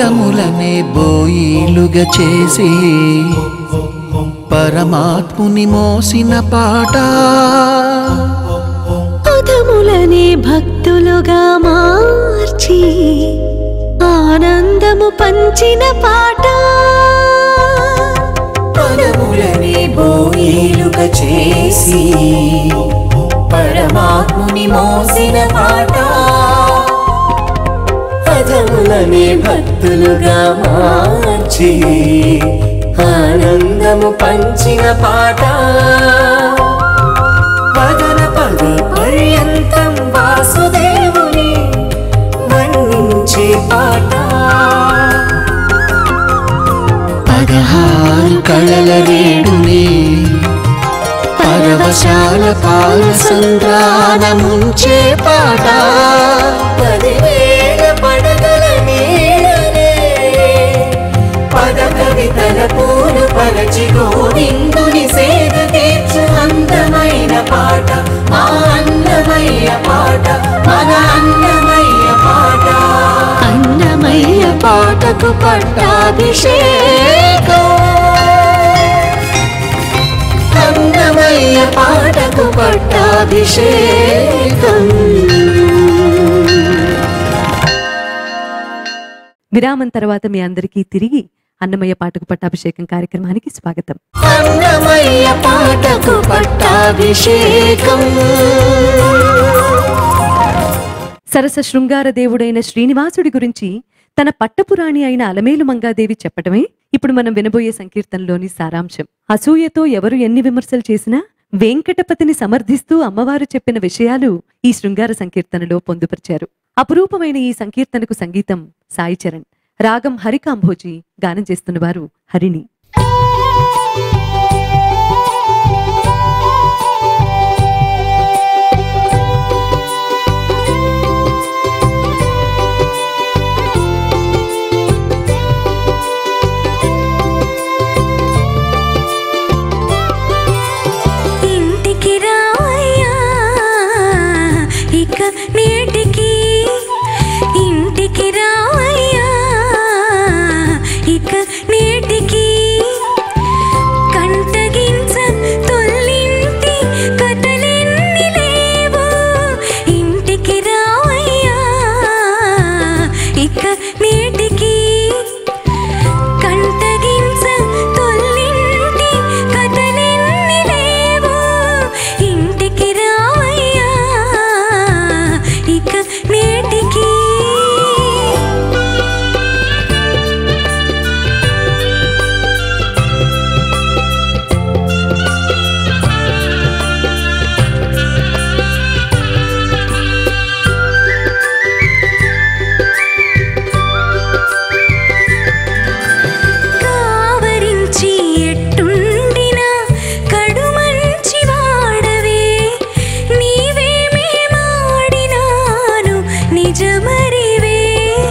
పదములనే బోయిలుగా చేసి పరమాత్ముని మోసిన పాట పదములనే భక్తులుగా మార్చి ఆనందము పంచిన పాట పదములని బోయిలుగా చేసి పరమాత్ముని మోసిన పాట పదములని భక్తులుగా మార్చి ఆనందము పంచిన పాట పదన పద పర్యంతం వాసుదేవుని వర్ణించే పాట పదహారు కళల రేడుని పరవశాల పాల సంద్రాన ముంచే పాట పదివేల పడగల నీడనే పద కవితల పూలు పరచి గోవిందుని సేద తీర్చు అందమైన పాట మా అన్నమయ్య పాట మన అన్నమయ్య పాట అన్నమయ్య పాటకు పట్టాభిషేకం అన్నమయ్య పాటకు పట్టాభిషేకం విరామం తర్వాత మీ అందరికీ తిరిగి అన్నమయ్య పాటకు పట్టాభిషేకం కార్యక్రమానికి స్వాగతం అన్నమయ్య పాటకు పట్టాభిషేకం సరస శృంగార దేవుడైన శ్రీనివాసుడి గురించి తన పట్టపురాణి అయిన అలమేలు మంగాదేవి చెప్పటమే ఇప్పుడు మనం వినబోయే సంకీర్తనలోని సారాంశం అసూయతో ఎవరు ఎన్ని విమర్శలు చేసినా వెంకటపతిని సమర్థిస్తూ అమ్మవారు చెప్పిన విషయాలు ఈ శృంగార సంకీర్తనలో పొందుపరిచారు అపురూపమైన ఈ సంకీర్తనకు సంగీతం సాయి చరణ్ రాగం హరికాంభోజీ గానం చేస్తున్నవారు హరిణి ఇంటికి రావయ్యా ఇక నేటికి ఇంటికి రావయ్యా ఇక నేటికి కంటగించ తొల్లింటి కథలెన్ని లేవు ఇంటికి రావయ్యా ఇక నేటికి కంటగించ తొల్లింటి కథలెన్ని లేవు ఇంటికి రావయ్యా ఇక నేటికి కావరించి ఎట్టుండిన కడుమంచి వాడవే నీవేమే మాడినాను నిజమరివే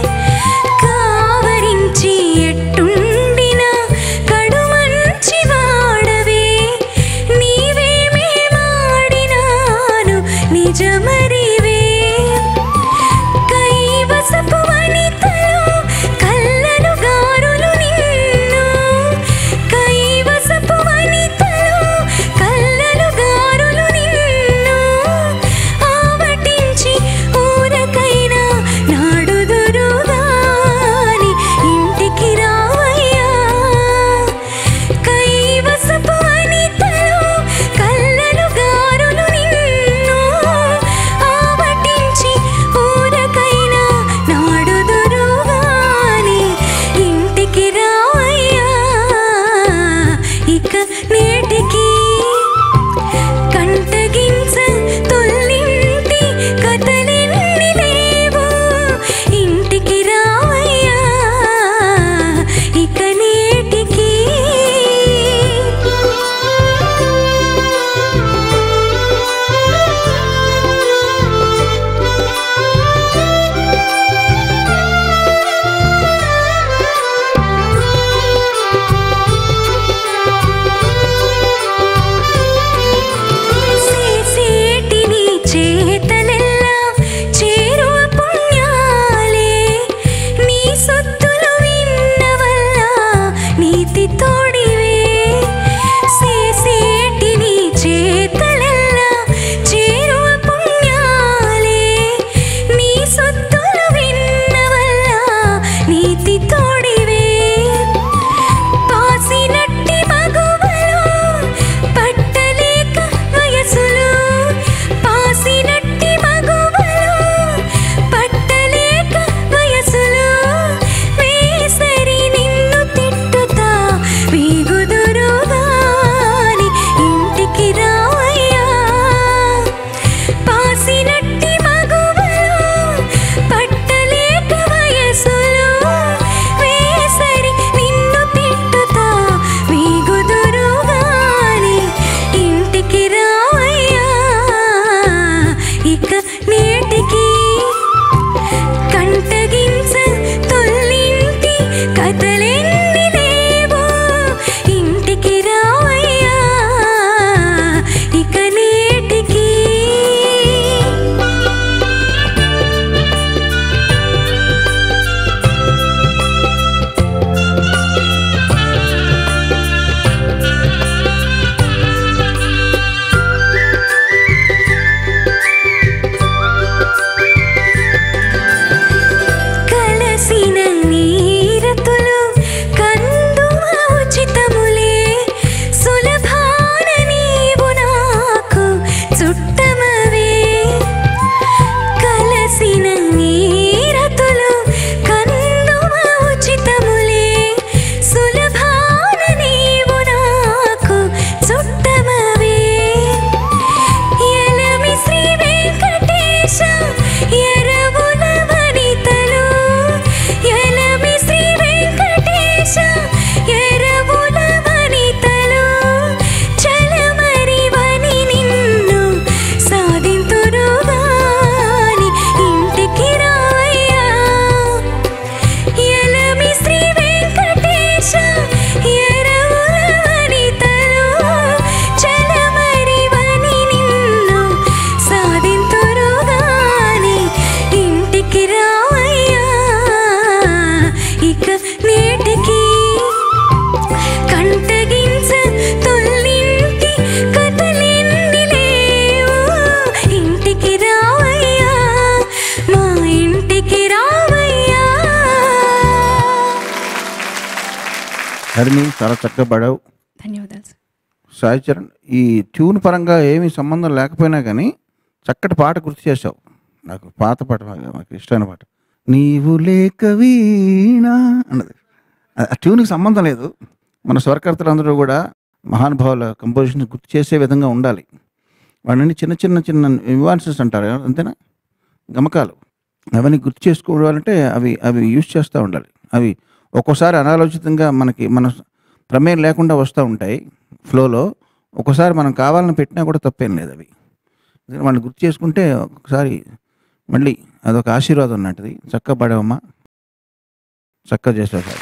కావరించి ఎట్టుండిన కడుమంచి వాడవే నీవేమే మాడినాను నిజమరివే కైవసపు వనితలు కళ్ళను గారులు నిన్ను కైవసపు వనితలు కళ్ళను గారులు నిన్ను ఆవటించి ఊరకైనా నాడుదురుగాని ఇంటికి రావయ్యా కైవసపు వనితలు కళ్ళను గారులు నిన్ను ఆవటించి ఊరకైనా నాడుదురుగాని ఇంటికి రావయ్యా ఇక నేటికి కంటగించ తొల్లింటి కథలెన్ని లేవు ఇంటికి రావయ్యా ఇక నేటికి చేసి హరిణి చాలా చక్కగా పాడావు ధన్యవాదాలు సార్ సాయి చరణ్ ఈ ట్యూన్ పరంగా ఏమీ సంబంధం లేకపోయినా కానీ చక్కటి పాట గుర్తు చేసావు నాకు పాత పాట బాగా- నాకు ఇష్టమైన పాట నీవు లేక వీణా అన్నది ఆ- ఆ ట్యూన్కి సంబంధం లేదు మన స్వరకర్తలందరూ కూడా మహానుభావుల కంపోజిషన్ గుర్తు చేసే విధంగా ఉండాలి వాడిని చిన్న చిన్న చిన్న ఇన్వాన్సెస్ అంటారు అంతేనా గమకాలు అవన్నీ గుర్తు చేసుకోవాలంటే అవి అవి యూజ్ చేస్తూ ఉండాలి అవి ఒక్కోసారి అనాలోచితంగా మనకి మన ప్రమేయం లేకుండా వస్తూ ఉంటాయి ఫ్లోలో ఒక్కోసారి మనం కావాలని పెట్టినా కూడా తప్పేం లేదు అవి ఎందుకంటే వాళ్ళు గుర్తు చేసుకుంటే ఒకసారి మళ్ళీ అదొక ఆశీర్వాదం అన్నట్టుది చక్కగా పడవమ్మా చక్కగా చేసావు సార్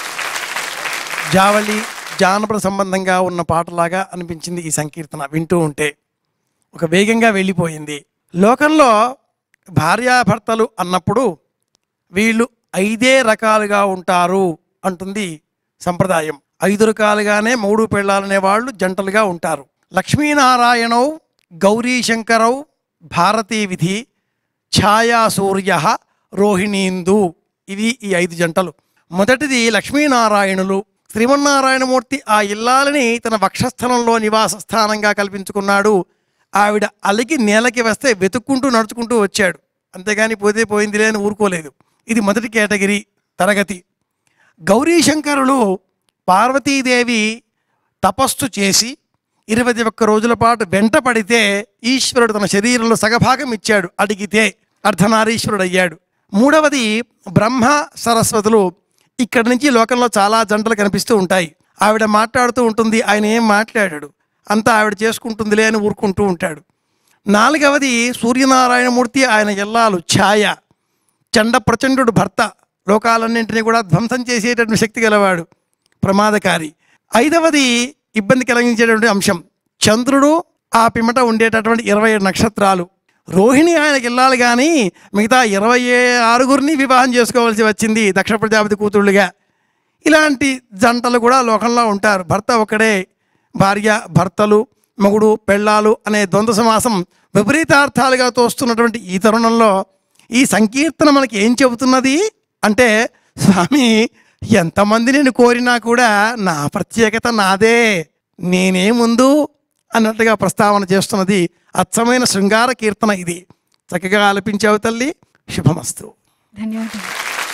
జావళి జానపద సంబంధంగా ఉన్న పాటలాగా అనిపించింది ఈ సంకీర్తన వింటూ ఉంటే ఒక వేగంగా వెళ్ళిపోయింది లోకంలో భార్యాభర్తలు అన్నప్పుడు వీళ్ళు ఐదే రకాలుగా ఉంటారు అంటుంది సంప్రదాయం ఐదు రకాలుగానే మూడు పెళ్ళాలనే వాళ్ళు జంటలుగా ఉంటారు లక్ష్మీనారాయణవు గౌరీశంకరవు భారతీ విధి ఛాయా సూర్య రోహిణీందు ఇవి ఈ ఐదు జంటలు మొదటిది లక్ష్మీనారాయణులు శ్రీమన్నారాయణమూర్తి ఆ ఇల్లాలని తన వక్షస్థలంలో నివాస స్థానంగా కల్పించుకున్నాడు ఆవిడ అలిగి నేలకి వస్తే వెతుక్కుంటూ నడుచుకుంటూ వచ్చాడు అంతేగాని పోతే పోయిందిలే అని ఊరుకోలేదు ఇది మొదటి కేటగిరీ తరగతి గౌరీశంకరులు పార్వతీదేవి తపస్సు చేసి ఇరవై ఒక్క రోజుల పాటు వెంట పడితే ఈశ్వరుడు తన శరీరంలో సగభాగం ఇచ్చాడు అడిగితే అర్ధనారీశ్వరుడు అయ్యాడు మూడవది బ్రహ్మ సరస్వతులు ఇక్కడి నుంచి లోకంలో చాలా జంటలు కనిపిస్తూ ఉంటాయి ఆవిడ మాట్లాడుతూ ఉంటుంది ఆయన ఏం మాట్లాడాడు అంతా ఆవిడ చేసుకుంటుందిలే అని ఊరుకుంటూ ఉంటాడు నాలుగవది సూర్యనారాయణమూర్తి ఆయన ఎల్లాలు ఛాయ చండ ప్రచండు భర్త లోకాలన్నింటినీ కూడా ధ్వంసం చేసేటటువంటి శక్తి గలవాడు ప్రమాదకారి ఐదవది ఇబ్బంది కలిగించేటువంటి అంశం చంద్రుడు ఆ పిమ్మట ఉండేటటువంటి ఇరవై ఏడు నక్షత్రాలు రోహిణి ఆయనకి వెళ్ళాలి కానీ మిగతా ఇరవై ఆరుగురిని వివాహం చేసుకోవాల్సి వచ్చింది దక్ష ప్రజాపతి కూతుళ్ళుగా ఇలాంటి జంటలు కూడా లోకంలో ఉంటారు భర్త ఒకడే భార్య భర్తలు మొగుడు పెళ్ళాలు అనే ద్వంద్వ సమాసం విపరీతార్థాలుగా తోస్తున్నటువంటి ఈ తరుణంలో ఈ సంకీర్తన మనకి ఏం చెబుతున్నది అంటే స్వామి ఎంతమంది నేను కోరినా కూడా నా ప్రత్యేకత నాదే నేనే ముందు అన్నట్టుగా ప్రస్తావన చేస్తున్నది అచ్చమైన శృంగార కీర్తన ఇది చక్కగా ఆలపించావు తల్లి శుభమస్తు ధన్యవాదాలు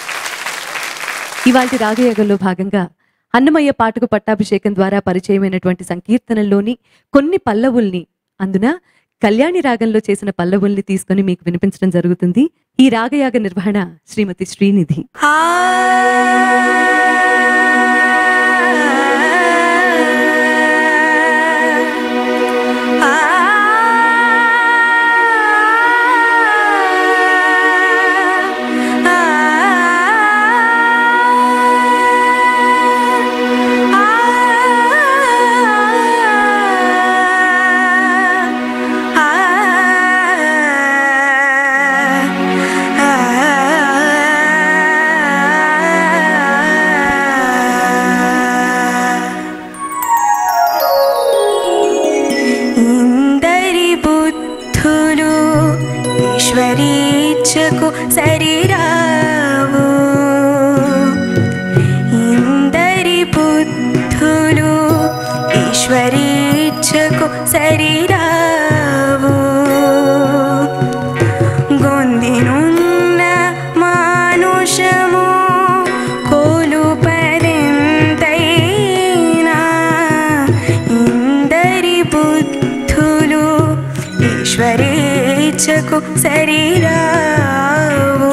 ఇవాల్టి రాగయాగంలో భాగంగా అన్నమయ్య పాటకు పట్టాభిషేకం ద్వారా పరిచయమైనటువంటి సంకీర్తనల్లోని కొన్ని పల్లవుల్ని అందున కళ్యాణి రాగంలో చేసిన పల్లవుల్ని తీసుకొని మీకు వినిపించడం జరుగుతుంది ఈ రాగయాగ నిర్వహణ శ్రీమతి శ్రీనిధి ఇందరి బుద్ధులు ఈశ్వరీచ్ఛకు సరిరావు ఇందరి బుద్ధులు ఈశ్వరీచ్ఛకు సరిరావు గొందినున్న మానుషము కోలుపరెంతైనా ఇందరి బుద్ధులు ఈశ్వరేచ్ఛకు సరిరావు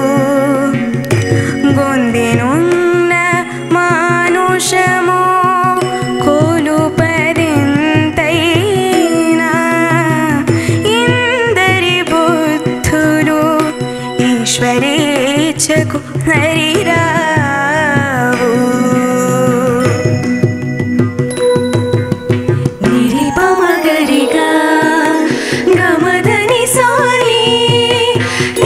గొందినున్న మానుషము కోలుపరెంతైనా ఇందరి బుద్ధులు ఈశ్వరేచ్ఛకు హరిరావు నిరిపమగరిగా గమదని సాలి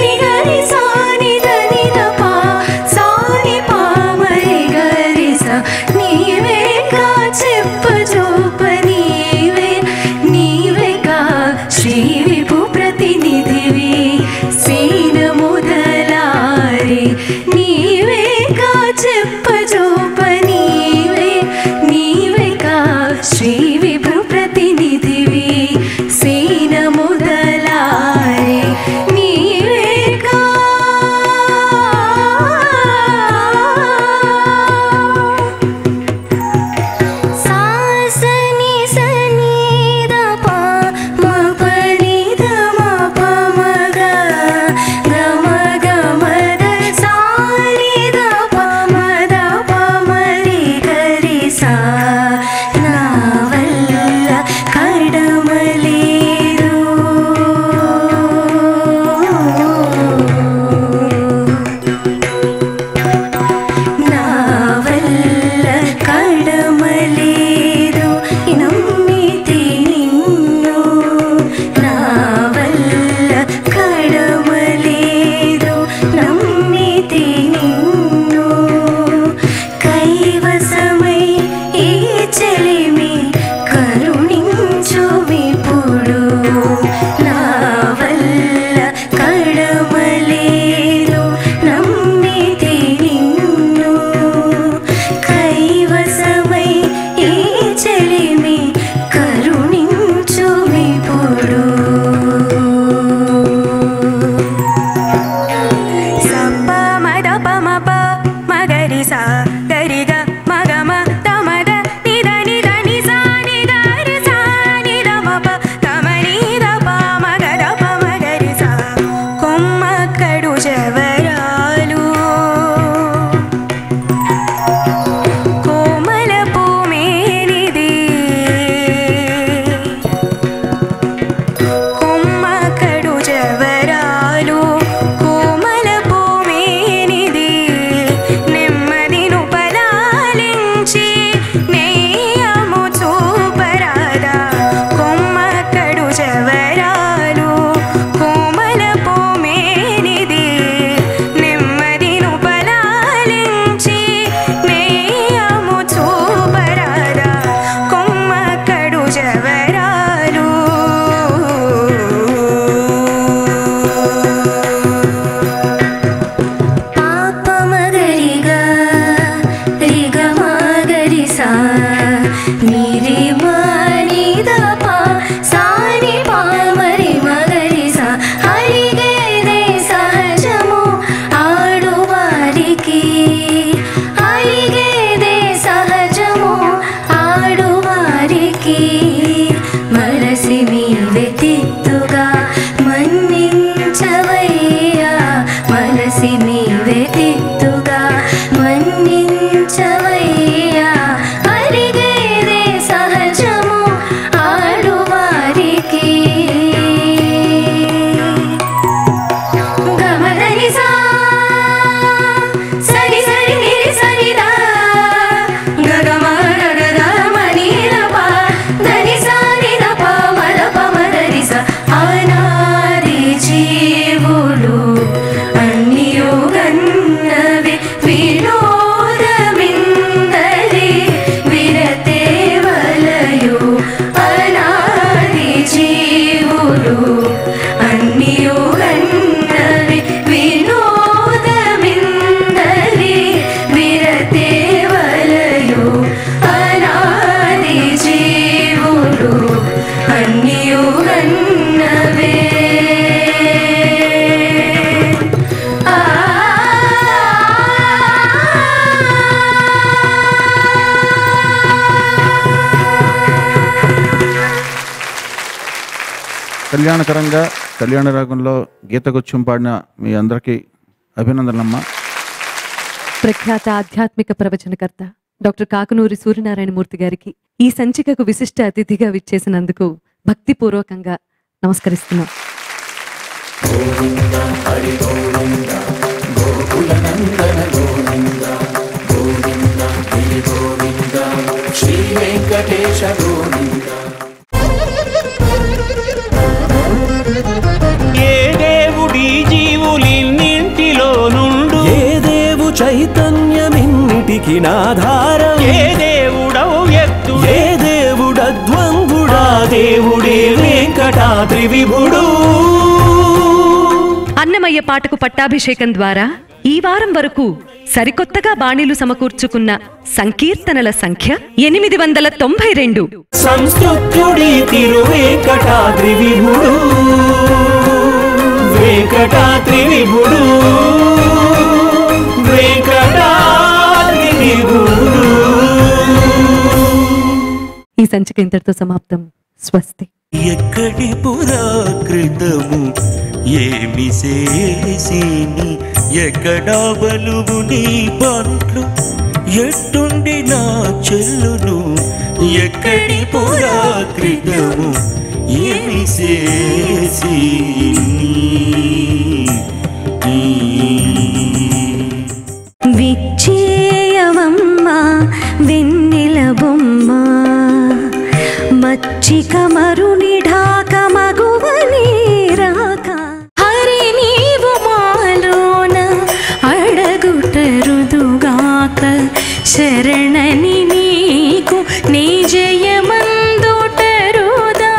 చవరాలు పాప మగరిగా రిగ మగరిసా నీరి మనిద పా సాని పా మరి మగరిసా అలిగేదే సహజము ఆడువారికి అలిగేదే సహజము ఆడువారికి మనసి మీ వెతిత్తుగా మన్నించవయ్యా మనసి మీ వెతిత్తుగా మన్నించవయ్యా అరిగేదే సహజము ఆడువారికి గమదని సా సరి సరి నిరి సరిదా గగమ గగద మనీల పా దని సా నిద పా మద ప మదరి స అనాది జీవులు అన్నియోగన్నవి వినోదమిందలి విరతేవలయు అనాది జీవులు అన్నియోగన్నవి వినోదమిందలి విరతేవలయు అనాది జీవులు అన్నియుగన్నవే ఆ కళ్యాణకరంగా కళ్యాణ రాగంలో గీతకొచ్చం పాడిన మీ అందరికీ అభినందనలమ్మా ప్రఖ్యాత ఆధ్యాత్మిక ప్రవచనకర్త డాక్టర్ కాకునూరి సూర్యనారాయణమూర్తి గారికి ఈ సంచికకు విశిష్ట అతిథిగా విచ్చేసినందుకు భక్తిపూర్వకంగా నమస్కరిస్తున్నాం శ్రీ వెంకటేశ గోవింద ఏ దేవుడి జీవులిన్నింటిలో నుండు ఏ దేవు చైతన్యమిన్నిటికి నాధారం ఏ దేవుడవు ఎత్తు ఏ దేవుడద్వంగుడా దేవుడే వెంకటాద్రి విభుడు అన్నమయ్య పాటకు పట్టాభిషేకం ద్వారా ఈ వారం వరకు సరికొత్తగా బాణీలు సమకూర్చుకున్న సంకీర్తనల సంఖ్య ఎనిమిది వందల తొంభై రెండు సంస్కృత్యుడి తిరువేంకటాద్రి విభుడు వెంకటాద్రి విభుడు వెంకటాద్రి విభుడు ఈ సంచిక ఇంతటితో సమాప్తం స్వస్తి ఎక్కడి పురాకృతము ఏమి చేసిని ఎక్కడా బలువు నీ పంట్లు ఎట్టుండి నా చెల్లును ఎక్కడి పురాకృతము ఏమి చేసిని విచ్చేయవమ్మ వెన్నెల బొమ్మ మచ్చిక మరుని ఢాక మగువని రాక హరి నీవు మాలోన అడగుటరుదుగాక శరణని నీకు నీ జయమందుటరుదా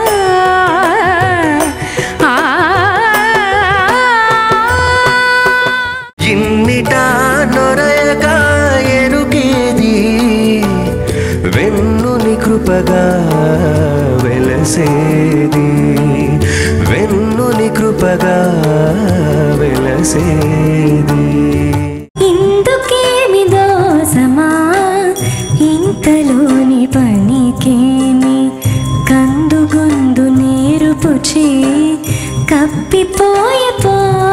ఆ ఇన్నిట నొరయక ఎరుగేది వెన్నుని కృపగా వెలసేది వెన్నుని కృపగా వెలసేది ఇందుకేమి దోసమా ఇంతలోని పనికేమి కందుగొందు నేరుపుచి కప్పిపోయి పో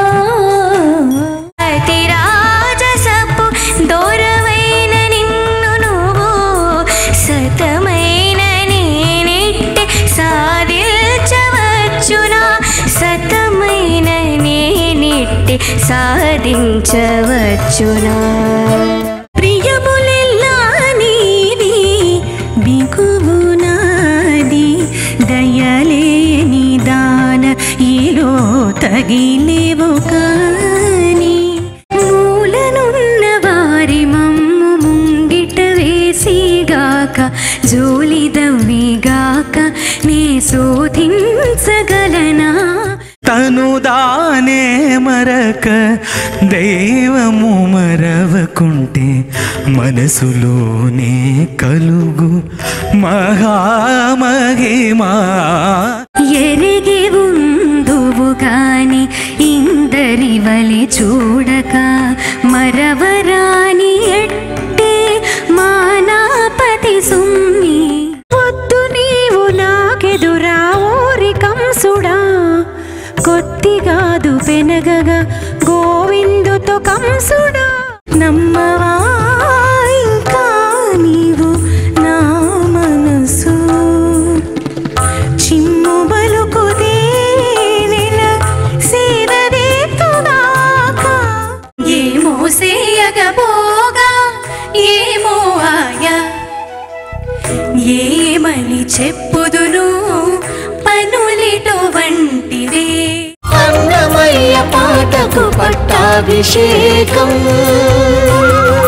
అతి రాజసపు దూరమైన నిన్ను నువ్వు సతమైన నేనెట్టి సాధించవచ్చునా సతమైన నేనెట్టి సాధించవచ్చునా ప్రియములెల్లా నీది బిగువు నాది దయలేని దాన ఈలో తగిలేవు కాని మూలనున్న వారి మమ్ము ముంగిట వేసిగాక జోలిదవ్విగా కాక నే శోధించగలనా తను దానే మరక దైవము మరవకుంటే మనసులోనే కలుగు మహామహిమా ఎరిగి ఉందువు గాని ఇందరి వలి చూడక మరవరాని ఎట్టే మానాపతి సుమ్మి వద్దు నీవు నాకెదురా ఊరి కంసుడా కొద్దిగాదు పెనగగా గోవిందుతో కంసుడా నమ్మవా ఇంకా నీవు నా మనసు చిమ్ము బలుకుదే నెల సీదదేతుగాక ఏమో సేయగబోగా ఏమో ఆయా ఏమని చెప్పుదును పనులిటో వంటివే అన్నమయ్య పాటకు పట్టాభిషేకం